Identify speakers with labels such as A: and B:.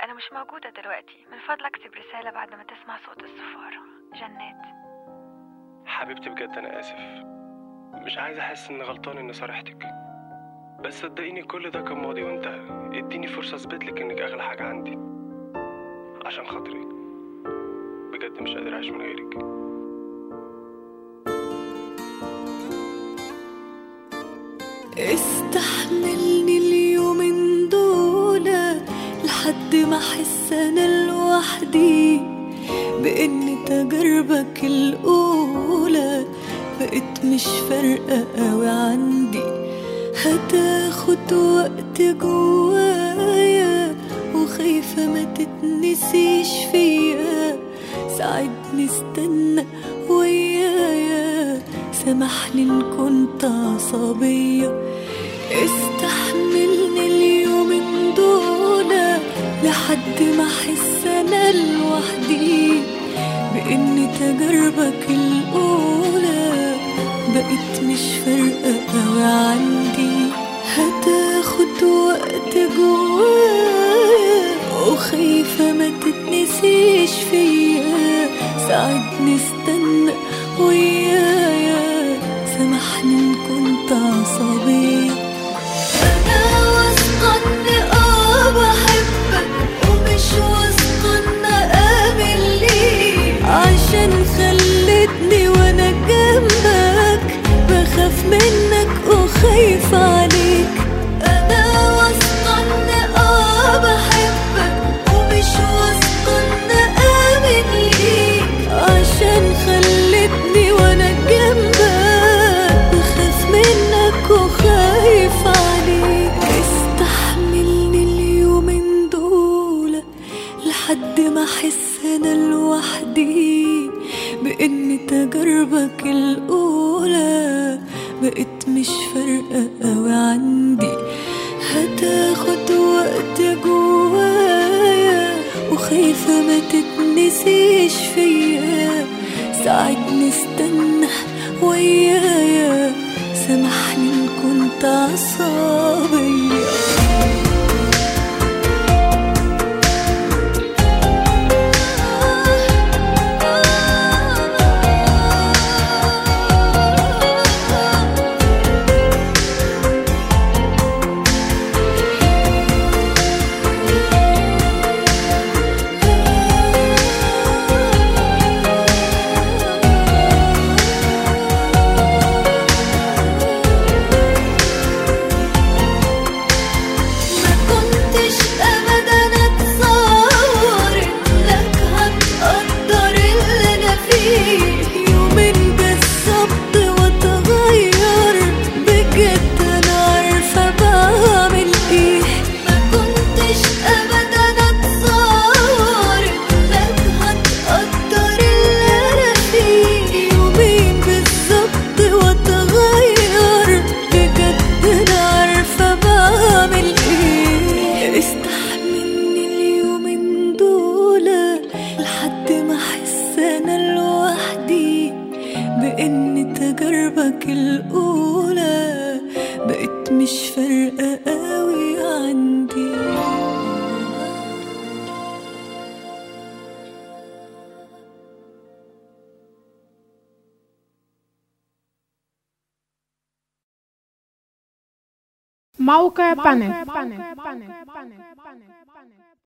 A: أنا مش موجودة دلوقتي من فضلك اكتب رسالة بعد ما تسمع صوت الصفارة جنات
B: حبيبتي بجد انا اسف مش عايز احس اني غلطان اني صارحتك بس صدقيني كل ده كان ماضي وانتهى اديني فرصه اثبت لك انك اغلى حاجه عندي عشان خاطري بجد مش قادر اعيش من غيرك
C: استحملني اليومين دول لحد ما احس انا لوحدي بان تجاربك الاولى بقت مش فارقه قوي عندي هتاخد وقت جوايا وخايفه ما تتنسيش فيا ساعدني استنى ويايا سامحني ان كنت عصبيه استحملني اليومين دول لحد ما احس انا لوحدي بان تجاربك الاولى بقت مش فارقه قوي عندي هتاخد وقت جوايا وخايفه ما تتنسيش فيا ساعدني استنى ويايا سامحني ان كنت عصبيه انا واثقه اني اه بحبك ومش واثقه ان اقابل ليك عشان خلتني وانا جنبك بخاف منك وخايف عليك انا واثقه اني اه بحبك ومش واثقه ان اقابل ليك عشان خلتني وانا جنبك بخاف منك وخايف عليك استحملني اليومين دول لحد ما احس انا لوحدي بان تجاربك الاولى بقت مش فارقه قوي عندي هتاخد وقت جوايا وخايفه ما تتنسيش فيا ساعدني استنى ويايا سامحني ان كنت عصبيه ما كنتش ابدا اتصور انك هتقدر اللي انا فيه يومين بالظبط واتغير بجد انا عارفه بعمل ايه ما كنتش ابدا اتصور انك هتقدر اللي انا فيه يومين بالظبط واتغير بجد انا عارفه بعمل ايه استحملني اليومين دول لحد ما احس انا لوحدي بان تجاربك الاولى بقت مش فارقه قوي عندي
D: موقع بانل